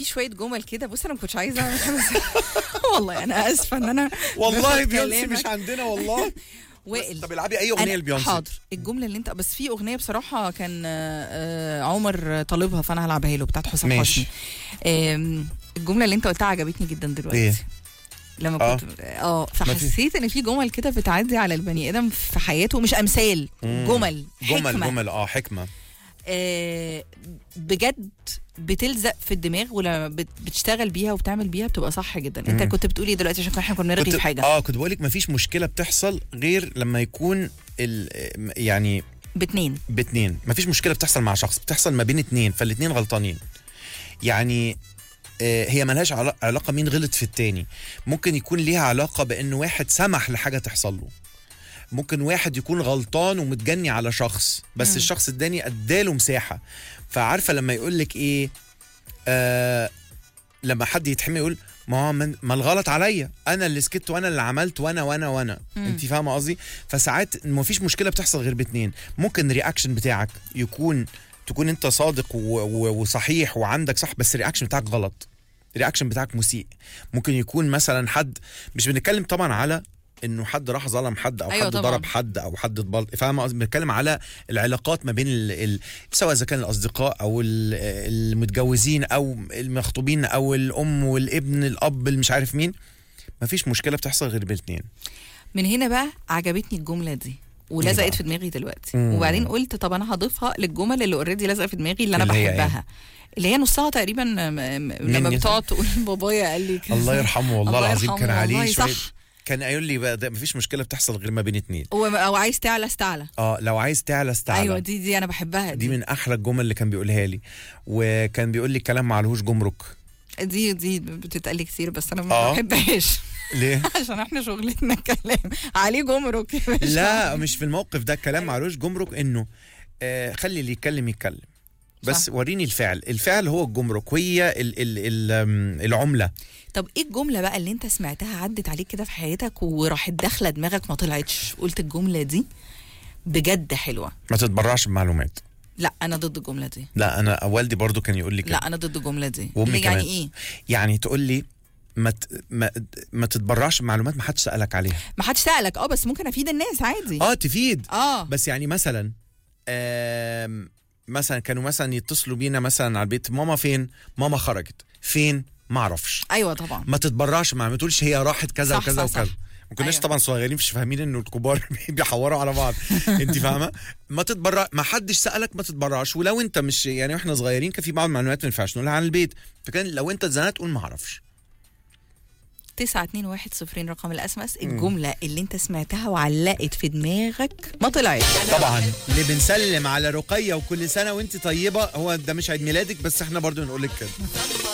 في شويه جمل كده بص انا ما كنتش عايزه اعمل كده بس والله انا اسفه ان انا والله باخد بيونسي كلامك. مش عندنا والله وائل طب العبي اي اغنيه أنا- لبيونسي حاضر الجمله اللي انت بس في اغنيه بصراحه كان آه، آه، عمر طالبها فانا هلعبها له بتاعت حسام ماشي. حسني آم، الجمله اللي انت قلتها عجبتني جدا دلوقتي إيه؟ لما آه. كنت اه فحسيت ان في جمل كده بتعدي على البني ادم في حياته مش امثال مم. جمل جمل حكمة. جمل اه حكمه آه، بجد بتلزق في الدماغ ولما بت- بتشتغل بيها وبتعمل بيها بتبقى صح جدا انت مم. كنت بتقولي دلوقتي عشان احنا كنا نرغي كنت في حاجه اه كنت بقول لك مفيش مشكله بتحصل غير لما يكون ال يعني باتنين باتنين مفيش مشكله بتحصل مع شخص بتحصل ما بين اتنين فالاتنين غلطانين يعني آه، هي ملهاش علا- علاقه مين غلط في التاني ممكن يكون ليها علاقه بان واحد سمح لحاجه تحصل له ممكن واحد يكون غلطان ومتجني على شخص بس مم. الشخص التاني اداله مساحه فعارفه لما يقول لك ايه آه لما حد يتحمي يقول ما هو من ما الغلط عليا انا اللي سكت وانا اللي عملت وانا وانا وانا مم. انت فاهمه قصدي فساعات ما فيش مشكله بتحصل غير باتنين ممكن الرياكشن بتاعك يكون تكون انت صادق و... و... وصحيح وعندك صح بس الرياكشن بتاعك غلط الرياكشن بتاعك مسيء ممكن يكون مثلا حد مش بنتكلم طبعا على انه حد راح ظلم حد او أيوة حد طبعاً. ضرب حد او حد اتبلط فاهمه قصدي بنتكلم على العلاقات ما بين ال... ال... سواء اذا كان الاصدقاء او ال- المتجوزين او المخطوبين او الام والابن الاب اللي مش عارف مين مفيش مشكله بتحصل غير بالاثنين من هنا بقى عجبتني الجمله دي ولزقت بقى؟ في دماغي دلوقتي مم. وبعدين قلت طب انا هضيفها للجمل اللي اوريدي لازقه في دماغي اللي انا اللي هي إيه؟ بحبها اللي هي نصها تقريبا م- م- لما مني بتقعد تقول بابايا قال لي كذا الله يرحمه والله الله العظيم كان يرحمه عليه والله شويه صح كان قايل لي بقى ده مفيش مشكله بتحصل غير ما بين اتنين و- او عايز تعلى استعلى اه لو عايز تعلى استعلى ايوه دي دي انا بحبها دي دي من احلى الجمل اللي كان بيقولها لي وكان بيقول لي الكلام معلهوش جمرك دي دي بتتقال لي كتير بس انا ما آه. بحبهاش ليه عشان احنا شغلتنا كلام عليه جمرك يا باشا. لا مش في الموقف ده الكلام معلوش جمرك انه آه خلي اللي يتكلم يتكلم بس صح. وريني الفعل الفعل هو الجمرك وهي ال ال ال أم، العمله طب ايه الجمله بقى اللي انت سمعتها عدت عليك كده في حياتك وراحت داخله دماغك ما طلعتش قلت الجمله دي بجد حلوه ما تتبرعش بمعلومات لا انا ضد الجمله دي لا انا والدي برضو كان يقول لي كده لا انا ضد الجمله دي وأمي اللي يعني كمان. ايه يعني تقول لي ما ت- ما, ما تتبرعش بمعلومات ما حدش سالك عليها ما حدش سالك اه بس ممكن افيد الناس عادي اه تفيد اه بس يعني مثلا آم، مثلا كانوا مثلا يتصلوا بينا مثلا على البيت ماما فين ماما خرجت فين ما اعرفش ايوه طبعا ما تتبرعش ما ما تقولش هي راحت كذا صح، وكذا صح، صح. وكذا ما كناش أيوة. طبعا صغيرين مش فاهمين انه الكبار بيحوروا على بعض انت فاهمه ما تتبرع ما حدش سالك ما تتبرعش ولو انت مش يعني واحنا صغيرين كان في بعض المعلومات ما ينفعش نقولها عن البيت فكان لو انت اتزنقت قول ما اعرفش 921 رقم الاس ام اس الجمله اللي انت سمعتها وعلقت في دماغك ما طلعتش طبعا اللي بنسلم على رقيه وكل سنه وانت طيبه هو ده مش عيد ميلادك بس احنا برضو نقول لك كده